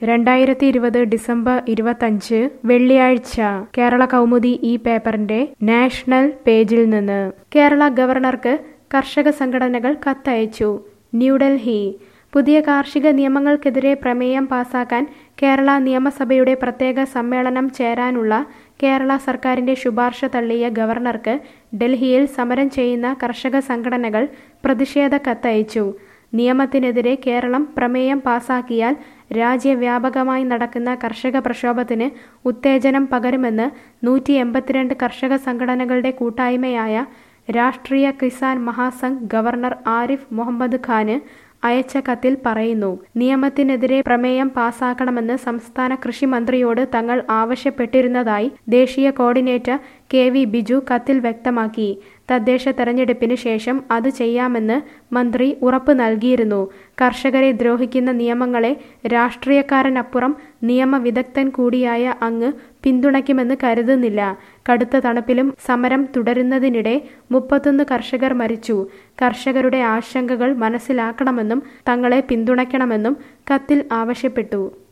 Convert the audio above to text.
രണ്ടായിരത്തി ഇരുപത് ഡിസംബർ ഇരുപത്തഞ്ച് വെള്ളിയാഴ്ച കേരള കൗമുദി ഈ പേപ്പറിന്റെ നാഷണൽ പേജിൽ നിന്ന് കേരള ഗവർണർക്ക് കർഷക സംഘടനകൾ കത്തയച്ചു ന്യൂഡൽഹി പുതിയ കാർഷിക നിയമങ്ങൾക്കെതിരെ പ്രമേയം പാസാക്കാൻ കേരള നിയമസഭയുടെ പ്രത്യേക സമ്മേളനം ചേരാനുള്ള കേരള സർക്കാരിന്റെ ശുപാർശ തള്ളിയ ഗവർണർക്ക് ഡൽഹിയിൽ സമരം ചെയ്യുന്ന കർഷക സംഘടനകൾ പ്രതിഷേധ കത്തയച്ചു നിയമത്തിനെതിരെ കേരളം പ്രമേയം പാസാക്കിയാൽ രാജ്യവ്യാപകമായി നടക്കുന്ന കർഷക പ്രക്ഷോഭത്തിന് ഉത്തേജനം പകരുമെന്ന് നൂറ്റി എൺപത്തിരണ്ട് കർഷക സംഘടനകളുടെ കൂട്ടായ്മയായ രാഷ്ട്രീയ കിസാൻ മഹാസംഘ് ഗവർണർ ആരിഫ് മുഹമ്മദ് ഖാന് അയച്ച കത്തിൽ പറയുന്നു നിയമത്തിനെതിരെ പ്രമേയം പാസാക്കണമെന്ന് സംസ്ഥാന കൃഷി മന്ത്രിയോട് തങ്ങൾ ആവശ്യപ്പെട്ടിരുന്നതായി ദേശീയ കോർഡിനേറ്റർ കെ വി ബിജു കത്തിൽ വ്യക്തമാക്കി തദ്ദേശ തെരഞ്ഞെടുപ്പിന് ശേഷം അത് ചെയ്യാമെന്ന് മന്ത്രി ഉറപ്പ് നൽകിയിരുന്നു കർഷകരെ ദ്രോഹിക്കുന്ന നിയമങ്ങളെ രാഷ്ട്രീയക്കാരനപ്പുറം നിയമവിദഗ്ധൻ കൂടിയായ അങ്ങ് പിന്തുണയ്ക്കുമെന്ന് കരുതുന്നില്ല കടുത്ത തണുപ്പിലും സമരം തുടരുന്നതിനിടെ മുപ്പത്തൊന്ന് കർഷകർ മരിച്ചു കർഷകരുടെ ആശങ്കകൾ മനസ്സിലാക്കണമെന്നും തങ്ങളെ പിന്തുണയ്ക്കണമെന്നും കത്തിൽ ആവശ്യപ്പെട്ടു